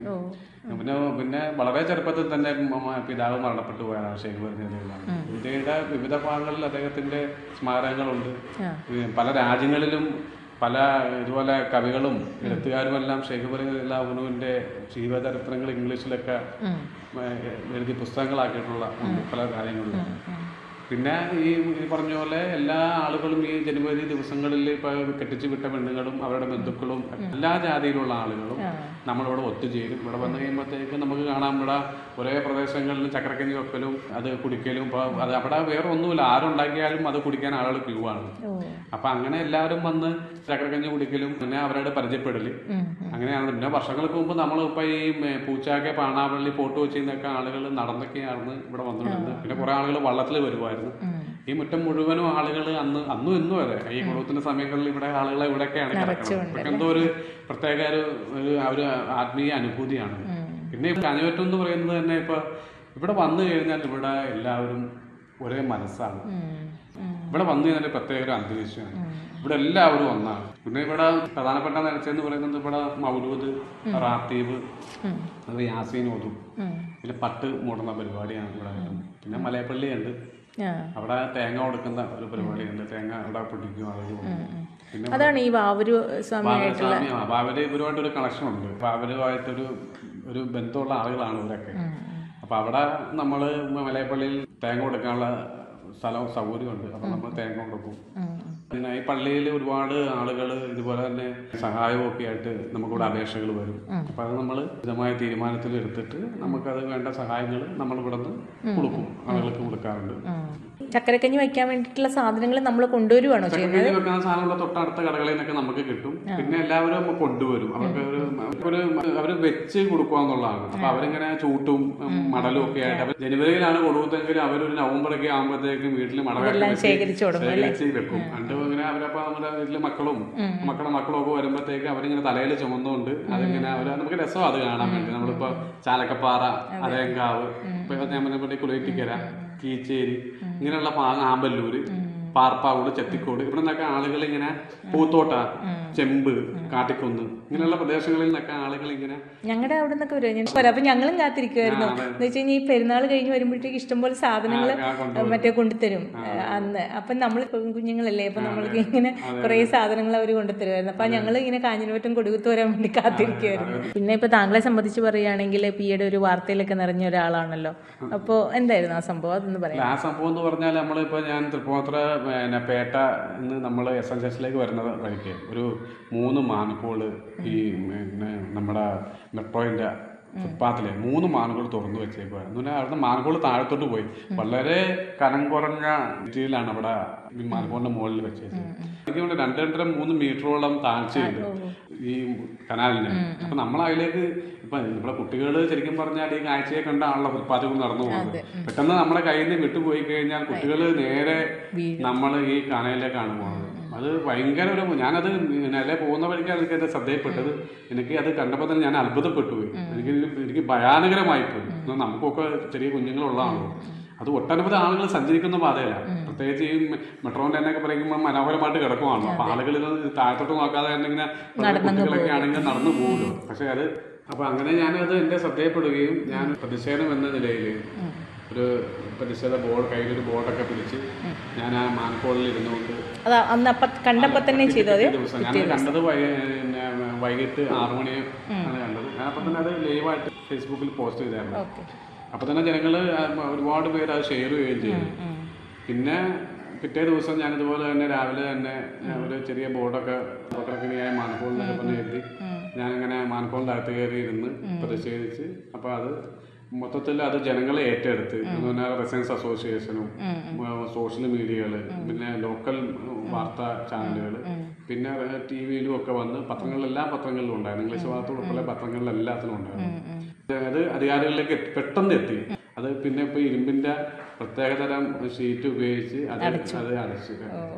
ഓ പിന്നെ പിന്നെ വളരെ ചെറുപ്പത്തിൽ തന്നെ മ- പിതാവ് മരണപ്പെട്ടു പോയാണ് ഷെയ്ഖ് പറഞ്ഞിരുന്നത് ഇന്ത്യയുടെ വിവിധ ഭാഗങ്ങളിൽ അദ്ദേഹത്തിന്റെ സ്മാരകങ്ങളുണ്ട് ആ. ഈ പല രാജ്യങ്ങളിലും പല ഇതുപോലെ കവികളും എഴുത്തുകാരും എല്ലാം ഷെയ്ഖ് പറയുന്നുവിന്റെ ജീവചരിത്രങ്ങൾ ഇംഗ്ലീഷിലൊക്കെ ഉം. ഏഹ് എഴുതി പുസ്തകങ്ങളാക്കിയിട്ടുള്ള ഉണ്ട് പല കാര്യങ്ങളിലും പിന്നെ ഈ ഈ പറഞ്ഞ പോലെ എല്ലാ ആളുകളും ഈ ജനുവരി ദിവസങ്ങളിൽ ഇപ്പൊ കെട്ടിച്ചു വിട്ട പെണ്ണുങ്ങളും അവരുടെ ബന്ധുക്കളും എല്ലാ ജാതിയിലുള്ള ആളുകളും നമ്മളിവിടെ ഒത്തുചേരും ഇവിടെ വന്നു കഴിയുമ്പോഴത്തേക്ക് നമുക്ക് കാണാം ഇവിടെ ഒരേ പ്രദേശങ്ങളിൽ ചക്രക്കഞ്ഞി വെക്കലും അത് കുടിക്കലും ഇപ്പൊ അത് അവിടെ വേറെ ഒന്നുമില്ല ആരുണ്ടാക്കിയാലും അത് കുടിക്കാൻ ആളുകൾ ക്യൂ ആണ് ഓ അപ്പൊ അങ്ങനെ എല്ലാവരും വന്ന് ചക്രക്കഞ്ഞി കുടിക്കലും പിന്നെ അവരുടെ പരിചയപ്പെടല് ഉം. അങ്ങനെയാണ് പിന്നെ വർഷങ്ങൾക്ക് മുമ്പ് നമ്മളിപ്പോ ഈ മേ- പൂച്ചാക്കെ പാണാവള്ളി ഫോട്ടോ വെച്ചിരുന്നൊക്കെ ആളുകൾ നടന്നൊക്കെയാണ് ഇവിടെ വന്നിട്ടുണ്ട് പിന്നെ കുറെ ആളുകൾ വള്ളത്തിൽ വരുമായിരുന്നു ഈ മുറ്റം മുഴുവനും ആളുകൾ അന്ന് അന്നും ഇന്നും അതെ ഈ കുടുംബത്തിന്റെ സമയങ്ങളിൽ ഇവിടെ ആളുകളെ ഇവിടെയൊക്കെയാണ് കിടക്കുന്നത് ഇവർക്ക് എന്തോ ഒരു പ്രത്യേക ഒരു ഒരു ആ ഒരു ആത്മീയ അനുഭൂതിയാണ് പിന്നെ ഈ കാഞ്ഞുപറ്റം എന്ന് പറയുന്നത് തന്നെ ഇപ്പൊ ഇവിടെ വന്നു കഴിഞ്ഞാൽ ഇവിടെ എല്ലാവരും ഒരേ മനസ്സാണ് ഉം. ഉം. ഇവിടെ വന്നു കഴിഞ്ഞാൽ ഒരു പ്രത്യേക ഒരു അന്തരീക്ഷമാണ് ഇവിടെ എല്ലാവരും ഒന്നാണ് പിന്നെ ഇവിടെ പ്രധാനപ്പെട്ട നേർച്ചയെന്ന് പറയുന്നത് ഇവിടെ മൗലൂദ് റാത്തീബ് ഉം. അത് യാസീൻ ഓതും ഉം. പിന്നെ പട്ട് മൂടുന്ന പരിപാടിയാണ് ഇവിടെ വരുന്നത് പിന്നെ മലയപ്പള്ളിയുണ്ട് ആ. അവിടെ തേങ്ങ കൊടുക്കുന്ന ഒരു പരിപാടിയുണ്ട് തേങ്ങ അവിടെ പൊട്ടിക്കും ആളുകൾ പിന്നെ അതാണ് ഈ വാവൂര് സ്വാമിയായിട്ടുള്ള സ്വാമി ആ, അവര് ഇവരുമായിട്ട് ഒരു കണക്ഷൻ ഉണ്ട് അപ്പൊ അവരുമായിട്ടൊരു ഒരു ബന്ധമുള്ള ആളുകളാണ് ഇവരൊക്കെ അപ്പൊ അവിടെ നമ്മള് മലയപ്പള്ളിയിൽ തേങ്ങ കൊടുക്കാനുള്ള സ്ഥലവും സൗകര്യമുണ്ട് അപ്പൊ നമ്മൾ തേങ്ങ കൊടുക്കും പിന്നെ ഈ പള്ളിയിൽ ഒരുപാട് ആളുകൾ ഇതുപോലെ തന്നെ സഹായമൊക്കെ ആയിട്ട് നമുക്കിവിടെ അപേക്ഷകൾ വരും അപ്പൊ അത് നമ്മൾ വിധമായ തീരുമാനത്തിൽ എടുത്തിട്ട് നമുക്കത് വേണ്ട സഹായങ്ങൾ നമ്മൾ ഇവിടെ നിന്ന് കൊടുക്കും ആളുകൾക്ക് കൊടുക്കാറുണ്ട് ചക്കരക്കഞ്ഞി വയ്ക്കാൻ വേണ്ടിയിട്ടുള്ള സാധനങ്ങൾ നമ്മൾ കൊണ്ടുവരുവാണോ ചെയ്യുന്നത് ചക്കരക്കഞ്ഞി വെക്കുന്ന സാധനമുള്ള തൊട്ടടുത്ത കടകളിൽ നിന്നൊക്കെ നമുക്ക് കിട്ടും പിന്നെ എല്ലാവരും നമ്മ കൊണ്ടുവരും അവർക്ക് ഒരു ഒരു അവര് വെച്ച് കൊടുക്കുകയെന്നുള്ളതാണ് അപ്പൊ അവരിങ്ങനെ ചൂട്ടും ഉം, മടലും ഒക്കെ ആയിട്ട് അവർ ജനുവരിയിലാണ് കൊടുക്കുന്നതെങ്കിൽ അവരൊരു നവംബറൊക്കെ ആകുമ്പോഴത്തേക്കും വീട്ടിൽ മടലൊക്കെ വെച്ച് ശേഖരിച്ചു കൊടുക്കും ശേഖരിച്ച് വെക്കും എന്നിട്ട് ഇങ്ങനെ അവരപ്പോ നമ്മുടെ വീട്ടിലെ മക്കളും മക്കളുടെ മക്കളും ഒക്കെ വരുമ്പോഴത്തേക്ക് അവരിങ്ങനെ തലയിൽ ചുമന്നുകൊണ്ട് അതിങ്ങനെ അവര് നമുക്ക് രസം അത് കാണാൻ വേണ്ടി നമ്മളിപ്പോ ചാലക്കപ്പാറ അരയങ്കാവ് ഇപ്പൊ ഞാൻ പറഞ്ഞ കുളയിട്ടിക്കര കീച്ചേരി ഇങ്ങനെയുള്ള ഭാഗം ആമ്പല്ലൂര് പാർപ്പാവൂട് ചെത്തിക്കോട് ഇവിടെ നിന്നൊക്കെ ആളുകൾ ഇങ്ങനെ പൂത്തോട്ട ചെമ്പ് കാട്ടിക്കുന്ന് ഇങ്ങനെയുള്ള പ്രദേശങ്ങളിൽ നിന്നൊക്കെ ആളുകൾ ഇങ്ങനെ ഞങ്ങളുടെ അവിടെ നിന്നൊക്കെ വരും ഞാൻ പറയാം അപ്പൊ ഞങ്ങളും കാത്തിരിക്കുമായിരുന്നു എന്ന് വെച്ച് കഴിഞ്ഞാൽ ഈ പെരുന്നാൾ കഴിഞ്ഞ് വരുമ്പോഴത്തേക്ക് ഇഷ്ടംപോലെ സാധനങ്ങൾ ആ, കൊണ്ടുവരും. മറ്റേ കൊണ്ടുതരും അന്ന് അപ്പൊ നമ്മൾ കുഞ്ഞുങ്ങളല്ലേ അപ്പൊ നമ്മൾക്ക് ഇങ്ങനെ കുറെ സാധനങ്ങൾ അവർ കൊണ്ടുതരുമായിരുന്നു അപ്പൊ ഞങ്ങൾ ഇങ്ങനെ കാഞ്ഞിരമറ്റം കൊടുകുത്ത് വരാൻ വേണ്ടി കാത്തിരിക്കുമായിരുന്നു പിന്നെ ഇപ്പൊ താങ്കളെ സംബന്ധിച്ച് പറയുകയാണെങ്കിൽ ഇപ്പൊ ഈയിടെ ഒരു വാർത്തയിലൊക്കെ നിറഞ്ഞ ഒരാളാണല്ലോ അപ്പോ എന്തായിരുന്നു ആ സംഭവം അതൊന്ന് പറയാം ആ സംഭവം എന്ന് പറഞ്ഞാൽ നമ്മളിപ്പോൾ ഞാൻ തൃപ്പൂണിത്തുറ പിന്നെ പേട്ട എന്ന് നമ്മൾ എസ് എൻ എസിലേക്ക് വരുന്ന വഴിക്ക് ഒരു മൂന്ന് മാനുപോള് ഈ പിന്നെ നമ്മുടെ മെട്രോയിൻ്റെ ഫുട്പാത്തിലെ മൂന്ന് മാനുകൾ തുറന്നു വെച്ചേക്കുവായിരുന്നു പിന്നെ അവിടുന്ന് മാനുകൾ താഴത്തോട്ട് പോയി വളരെ കനം കുറഞ്ഞ രീതിയിലാണ് അവിടെ ഈ മാനുപോളിന്റെ മുകളിൽ വെച്ചേച്ചത് എനിക്ക് തോന്നുന്നു രണ്ട് രണ്ടര മൂന്ന് മീറ്ററോളം താഴ്ചയുണ്ട് ഈ കനാലിന് അപ്പൊ നമ്മൾ അതിലേക്ക് ഇപ്പൊ നമ്മുടെ കുട്ടികൾ ശരിക്കും പറഞ്ഞാൽ ഈ കാഴ്ചയെ കണ്ടാണല്ലോ ഫുട്പാത്തിൽ കൂടി നടന്നു പോകുന്നത് പെട്ടെന്ന് നമ്മുടെ കയ്യിൽ നിന്ന് വിട്ടുപോയി കഴിഞ്ഞാൽ കുട്ടികൾ നേരെ നമ്മൾ ഈ കനയിലേക്കാണ് പോകുന്നത് അത് ഭയങ്കര ഒരു ഞാനത് നില പോകുന്ന വഴിക്കാണ് എനിക്ക് എന്റെ ശ്രദ്ധയിൽപ്പെട്ടത് എനിക്ക് അത് കണ്ടപ്പോൾ തന്നെ ഞാൻ അത്ഭുതപ്പെട്ടു പോയി എനിക്ക് ഇത് എനിക്ക് ഭയാനകരമായി പോയി എന്നാൽ നമുക്കൊക്കെ ചെറിയ കുഞ്ഞുങ്ങളുള്ളതാണല്ലോ അത് ഒട്ടനവധി ആളുകൾ സഞ്ചരിക്കുന്ന പാതയല്ല പ്രത്യേകിച്ച് ഈ മെട്രോന്റെ തന്നെ ഒക്കെ പറയുമ്പോൾ മനോഹരമായിട്ട് കിടക്കുവാണല്ലോ അപ്പൊ ആളുകൾ ഇത് താഴത്തോട്ട് നോക്കാതെ തന്നെ ഇങ്ങനെ കുട്ടികളൊക്കെ ആണെങ്കിൽ നടന്നു പോകുമല്ലോ പക്ഷെ അത് അപ്പൊ അങ്ങനെ ഞാനത് എന്റെ ശ്രദ്ധയപ്പെടുകയും ഞാൻ പ്രതിഷേധം എന്ന നിലയിൽ ഒരു പ്രതിഷേധ ബോർഡ് കയ്യിലൊരു ബോർഡൊക്കെ പിടിച്ച് ഞാൻ ആ മാൻകോളിൽ ഇരുന്നുകൊണ്ട് അത് അന്ന് അപ്പൊ കണ്ടപ്പോ തന്നെ ചെയ്തു അത് പിറ്റേ ദിവസം ഞാൻ കണ്ടത് വൈ- പിന്നെ വൈകിട്ട് ആറു മണി ആണ് കണ്ടത് ഞാൻ അപ്പൊ തന്നെ അത് ലൈവായിട്ട് ഫേസ്ബുക്കിൽ പോസ്റ്റ് ചെയ്തായിരുന്നു ഓക്കെ അപ്പൊ തന്നെ ജനങ്ങൾ ഒരുപാട് പേര് അത് ഷെയർ ചെയ്യുകയും ചെയ്തു പിന്നെ പിറ്റേ ദിവസം ഞാൻ ഇതുപോലെ തന്നെ രാവിലെ തന്നെ ഞാൻ ഒരു ചെറിയ ബോർഡൊക്കെ പത്രക്കിണിയായ മാൻകോളിനൊക്കെ പറഞ്ഞ് എഴുതി ഞാനിങ്ങനെ മാൻകോളിൻ്റെ അകത്ത് കയറി ഇരുന്ന് പ്രതിഷേധിച്ച് അപ്പൊ അത് മൊത്തത്തിൽ അത് ജനങ്ങളെ ഏറ്റെടുത്ത് എന്ന് പറഞ്ഞാൽ റെസിഡൻസ് അസോസിയേഷനും സോഷ്യൽ മീഡിയകള് പിന്നെ ലോക്കൽ വാർത്താ ചാനലുകൾ പിന്നെ ടി വിയിലും ഒക്കെ വന്ന് പത്രങ്ങളിൽ എല്ലാ പത്രങ്ങളിലും ഉണ്ടായിരുന്നു ഇംഗ്ലീഷ് വാർത്ത ഉൾപ്പെടെ പത്രങ്ങളിൽ എല്ലാത്തിലും ഉണ്ടായിരുന്നു അത് അധികാരികളിലേക്ക് എത്തി- പെട്ടെന്ന് എത്തി അത് പിന്നെ ഇപ്പൊ ഇരുമ്പിന്റെ പ്രത്യേകതരം ഷീറ്റ് ഉപയോഗിച്ച് അത് അത് അടച്ചു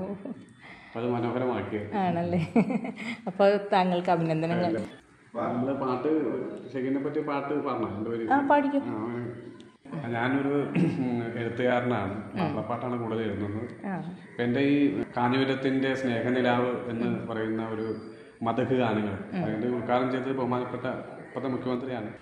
അപ്പൊ അത് മനോഹരമാക്കി ആണല്ലേ അപ്പോൾ താങ്കൾക്ക് അഭിനന്ദനങ്ങൾ നമ്മള് പാട്ട് ഷെഗിനെ പറ്റി പാട്ട് പറഞ്ഞു രണ്ടുപേരും ആ പാടിക്കും ആ, ഞാനൊരു എഴുത്തുകാരനാണ് മാപ്പിളപ്പാട്ടാണ് കൂടുതൽ എഴുതുന്നത് ആ അപ്പൊ എൻ്റെ ഈ കാഞ്ഞുപുരത്തിന്റെ സ്നേഹനിലാവ് എന്ന് പറയുന്ന ഒരു മതക് ഗാനങ്ങൾ അതിന്റെ ഉദ്ഘാടനം ചെയ്തത് ബഹുമാനപ്പെട്ട ഇപ്പോഴത്തെ മുഖ്യമന്ത്രിയാണ്